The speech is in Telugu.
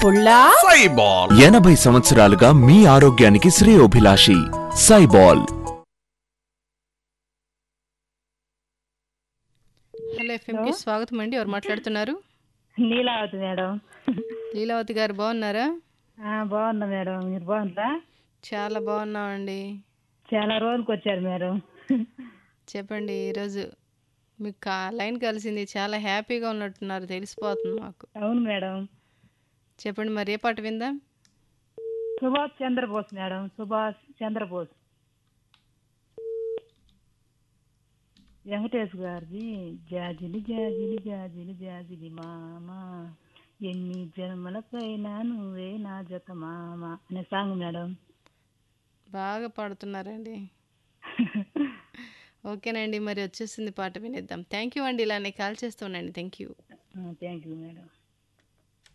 పుల్లా సైబాల్ ఎనభై సంవత్సరాలుగా మీ ఆరోగ్యానికి శ్రేయోభిలాషి సైబాల్ హలో ఎఫ్ఎంకి స్వాగతం అండి ఎవరు మాట్లాడుతున్నారు లీలావతి మేడం లీలావతి గారు బాగున్నారా ఆ, బాగున్నా మేడం మీరు బాగుందా చాలా బాగున్నామండి చాలా రోజులకు వచ్చారు మేడం చెప్పండి ఈరోజు మీకు కా లైన్ కలిసింది చాలా హ్యాపీగా ఉన్నట్టున్నారు తెలిసిపోతుంది మాకు అవును మేడం చెప్పండి మరి ఏ పాట విందాం సుభాష్ చంద్రబోస్ మేడం సుభాష్ చంద్రబోస్ వెంకటేష్ గారిది జాజిలి జాజిలి జాజిలి జాజిలి మామ ఎన్ని జన్మలకైనా నువ్వే నా జత మామ అనే సాంగ్ మేడం బాగా పాడుతున్నారండి ఓకేనండి మరి వచ్చేసింది పాట వినేద్దాం థ్యాంక్ యూ అండి ఇలానే కాల్ చేస్తూ ఉండండి thank you thank you madam